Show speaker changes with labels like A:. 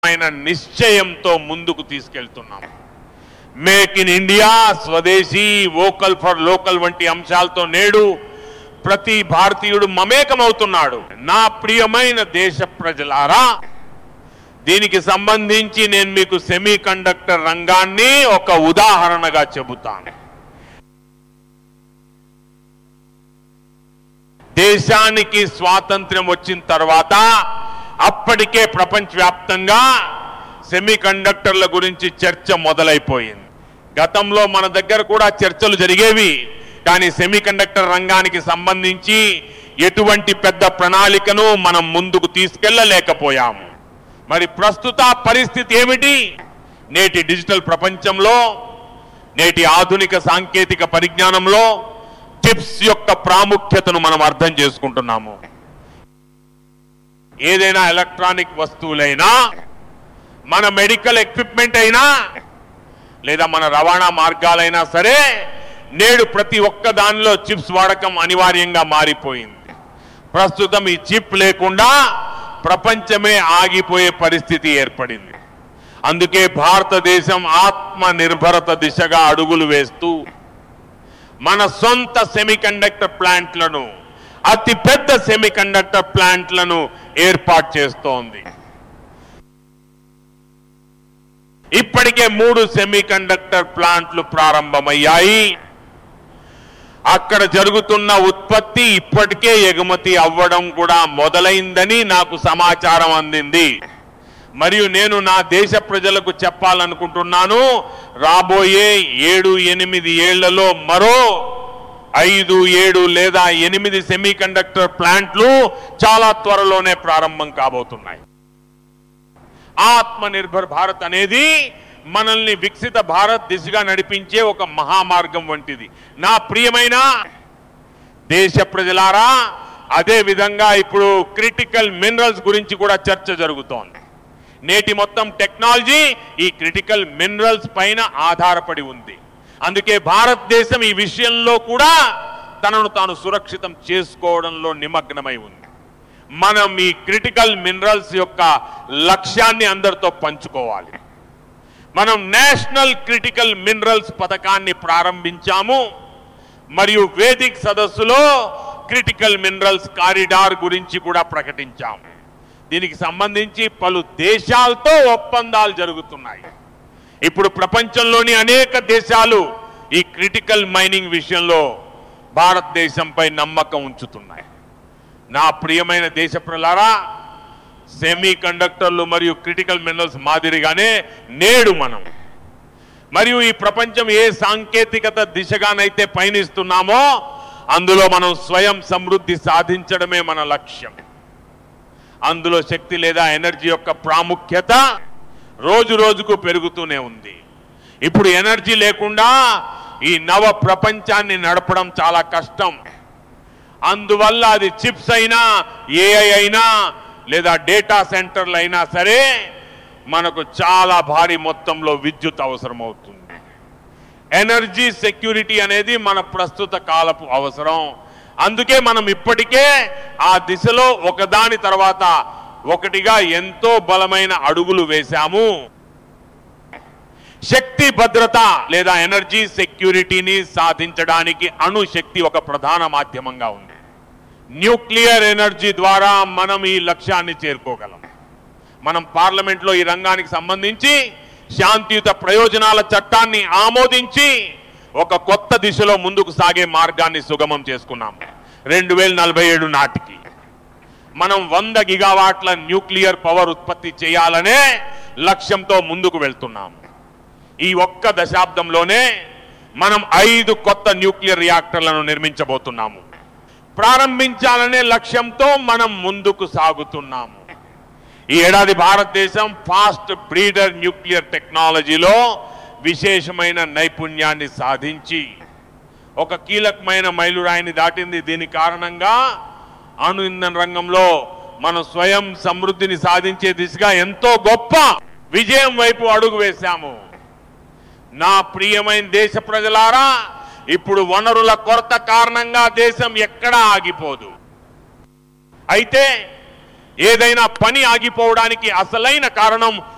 A: ఆయన నిశ్చయంతో ముందుకు తీసుకెళ్తున్నాం మేక్ ఇన్ ఇండియా స్వదేశీ వోకల్ ఫర్ లోకల్ వంటి అంశాలతో నేడు ప్రతి భారతీయుడు మమేకమవుతున్నాడు నా ప్రియమైన దేశ ప్రజలారా దీనికి సంబంధించి నేను మీకు సెమీ కండక్టర్ రంగాన్ని ఒక ఉదాహరణగా చెబుతాను దేశానికి స్వాతంత్ర్యం వచ్చిన తర్వాత అప్పటికే ప్రపంచవ్యాప్తంగా సెమీ కండక్టర్ల గురించి చర్చ మొదలైపోయింది గతంలో మన దగ్గర కూడా చర్చలు జరిగేవి కానీ సెమీ కండక్టర్ రంగానికి సంబంధించి ఎటువంటి పెద్ద ప్రణాళికను మనం ముందుకు తీసుకెళ్లలేకపోయాము మరి ప్రస్తుత పరిస్థితి ఏమిటి నేటి డిజిటల్ ప్రపంచంలో నేటి ఆధునిక సాంకేతిక పరిజ్ఞానంలో చిప్స్ యొక్క ప్రాముఖ్యతను మనం అర్థం చేసుకుంటున్నాము ఏదైనా ఎలక్ట్రానిక్ వస్తువులైనా మన మెడికల్ ఎక్విప్మెంట్ అయినా లేదా మన రవాణా మార్గాలైనా సరే నేడు ప్రతి ఒక్క దానిలో చిప్స్ వాడకం అనివార్యంగా మారిపోయింది ప్రస్తుతం ఈ చిప్ లేకుండా ప్రపంచమే ఆగిపోయే పరిస్థితి ఏర్పడింది అందుకే భారతదేశం ఆత్మ నిర్భరత దిశగా అడుగులు వేస్తూ మన సొంత సెమీకండక్టర్ ప్లాంట్లను అతి పెద్ద సెమీకండక్టర్ ప్లాంట్లను ఏర్పాటు చేస్తోంది ఇప్పటికే మూడు సెమీకండక్టర్ ప్లాంట్లు ప్రారంభమయ్యాయి అక్కడ జరుగుతున్న ఉత్పత్తి ఇప్పటికే ఎగుమతి అవ్వడం కూడా మొదలైందని నాకు సమాచారం అందింది మరియు నేను నా దేశ ప్రజలకు చెప్పాలనుకుంటున్నాను రాబోయే ఏడు ఎనిమిది ఏళ్లలో మరో ఐదు ఏడు లేదా ఎనిమిది సెమీ కండక్టర్ ప్లాంట్లు చాలా త్వరలోనే ప్రారంభం కాబోతున్నాయి ఆత్మ నిర్భర్ భారత్ అనేది మనల్ని వికసిత భారత్ దిశగా నడిపించే ఒక మహామార్గం వంటిది నా ప్రియమైన దేశ ప్రజలారా అదే విధంగా ఇప్పుడు క్రిటికల్ మినరల్స్ గురించి కూడా చర్చ జరుగుతోంది నేటి మొత్తం టెక్నాలజీ ఈ క్రిటికల్ మినరల్స్ పైన ఆధారపడి ఉంది అందుకే భారతదేశం ఈ విషయంలో కూడా తనను తాను సురక్షితం చేసుకోవడంలో నిమగ్నమై ఉంది మనం ఈ క్రిటికల్ మినరల్స్ యొక్క లక్ష్యాన్ని అందరితో పంచుకోవాలి మనం నేషనల్ క్రిటికల్ మినరల్స్ పథకాన్ని ప్రారంభించాము మరియు వేదిక్ సదస్సులో క్రిటికల్ మినరల్స్ కారిడార్ గురించి కూడా ప్రకటించాము దీనికి సంబంధించి పలు దేశాలతో ఒప్పందాలు జరుగుతున్నాయి ఇప్పుడు ప్రపంచంలోని అనేక దేశాలు ఈ క్రిటికల్ మైనింగ్ విషయంలో భారతదేశంపై నమ్మకం ఉంచుతున్నాయి నా ప్రియమైన దేశ ప్రలారా సెమీ కండక్టర్లు మరియు క్రిటికల్ మినరల్స్ మాదిరిగానే నేడు మనం మరియు ఈ ప్రపంచం ఏ సాంకేతికత దిశగానైతే పయనిస్తున్నామో అందులో మనం స్వయం సమృద్ధి సాధించడమే మన లక్ష్యం అందులో శక్తి లేదా ఎనర్జీ యొక్క ప్రాముఖ్యత రోజు రోజుకు పెరుగుతూనే ఉంది ఇప్పుడు ఎనర్జీ లేకుండా ఈ నవ ప్రపంచాన్ని నడపడం చాలా కష్టం అందువల్ల అది చిప్స్ అయినా ఏఐ అయినా లేదా డేటా సెంటర్లు అయినా సరే మనకు చాలా భారీ మొత్తంలో విద్యుత్ అవసరమవుతుంది ఎనర్జీ సెక్యూరిటీ అనేది మన ప్రస్తుత కాలపు అవసరం అందుకే మనం ఇప్పటికే ఆ దిశలో ఒకదాని తర్వాత ఒకటిగా ఎంతో బలమైన అడుగులు వేశాము శక్తి భద్రత లేదా ఎనర్జీ సెక్యూరిటీని సాధించడానికి అణుశక్తి ఒక ప్రధాన మాధ్యమంగా ఉంది న్యూక్లియర్ ఎనర్జీ ద్వారా మనం ఈ లక్ష్యాన్ని చేరుకోగలం మనం పార్లమెంట్లో ఈ రంగానికి సంబంధించి శాంతియుత ప్రయోజనాల చట్టాన్ని ఆమోదించి ఒక కొత్త దిశలో ముందుకు సాగే మార్గాన్ని సుగమం చేసుకున్నాం రెండు వేల నలభై ఏడు నాటికి మనం వంద గిగావాట్ల న్యూక్లియర్ పవర్ ఉత్పత్తి చేయాలనే లక్ష్యంతో ముందుకు వెళ్తున్నాం ఈ ఒక్క దశాబ్దంలోనే మనం ఐదు కొత్త న్యూక్లియర్ రియాక్టర్లను నిర్మించబోతున్నాము ప్రారంభించాలనే లక్ష్యంతో మనం ముందుకు సాగుతున్నాము ఈ ఏడాది భారతదేశం ఫాస్ట్ బ్రీడర్ న్యూక్లియర్ టెక్నాలజీలో విశేషమైన నైపుణ్యాన్ని సాధించి ఒక కీలకమైన మైలురాయిని దాటింది దీని కారణంగా అణు ఇంధన రంగంలో మనం స్వయం సమృద్ధిని సాధించే దిశగా ఎంతో గొప్ప విజయం వైపు అడుగు వేశాము నా ప్రియమైన దేశ ప్రజలారా ఇప్పుడు వనరుల కొరత కారణంగా దేశం ఎక్కడా ఆగిపోదు అయితే ఏదైనా పని ఆగిపోవడానికి అసలైన కారణం